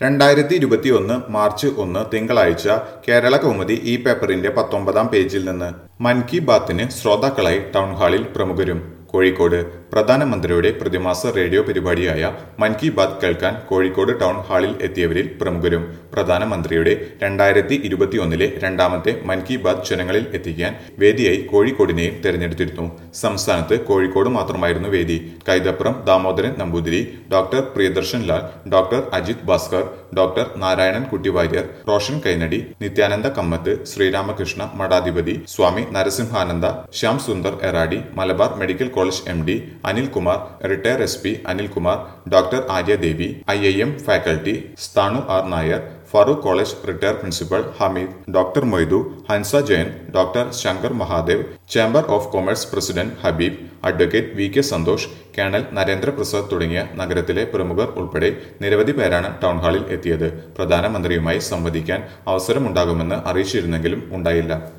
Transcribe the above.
രണ്ടായിരത്തി ഇരുപത്തിയൊന്ന് മാർച്ച് ഒന്ന് തിങ്കളാഴ്ച കേരള കൗമുദി ഈ പേപ്പറിന്റെ പത്തൊമ്പതാം പേജിൽ നിന്ന് മൻ കി ബാത്തിന് ശ്രോതാക്കളായി ടൗൺഹാളിൽ പ്രമുഖരും കോഴിക്കോട് പ്രധാനമന്ത്രിയുടെ പ്രതിമാസ റേഡിയോ പരിപാടിയായ മൻ കി ബാത് കേൾക്കാൻ കോഴിക്കോട് ടൗൺ ഹാളിൽ എത്തിയവരിൽ പ്രമുഖരും പ്രധാനമന്ത്രിയുടെ രണ്ടായിരത്തി ഇരുപത്തിയൊന്നിലെ രണ്ടാമത്തെ മൻ കി ബാത് ജനങ്ങളിൽ എത്തിക്കാൻ വേദിയായി കോഴിക്കോടിനെയും തെരഞ്ഞെടുത്തിരുന്നു സംസ്ഥാനത്ത് കോഴിക്കോട് മാത്രമായിരുന്നു വേദി Kaithapram Damodaran Namboothiri doctor Priyadarshan Lal doctor Ajith Bhaskar doctor Narayanan Kuttywarrier Roshan Kainadi Nithyananda Kamath Sreeramakrishna മഠാധിപതി Swami Narasimhananda Shyam Sundar Eradi Malabar medical college M D Anilkumar retire S P Anilkumar doctor Aryadevi I I M faculty Sthanu R Nair Farook college retire principal Hameed doctor Moidu Hansa Jayan doctor Shankar Mahadev chamber of commerce president Habeeb advocate V K Santhosh colonel Narendraprasad തുടങ്ങിയ നഗരത്തിലെ പ്രമുഖർ ഉൾപ്പെടെ നിരവധി പേരാണ് ടൗൺഹാളിൽ എത്തിയത് പ്രധാനമന്ത്രിയുമായി സംവദിക്കാൻ അവസരമുണ്ടാകുമെന്ന് അറിയിച്ചിരുന്നെങ്കിലും ഉണ്ടായില്ല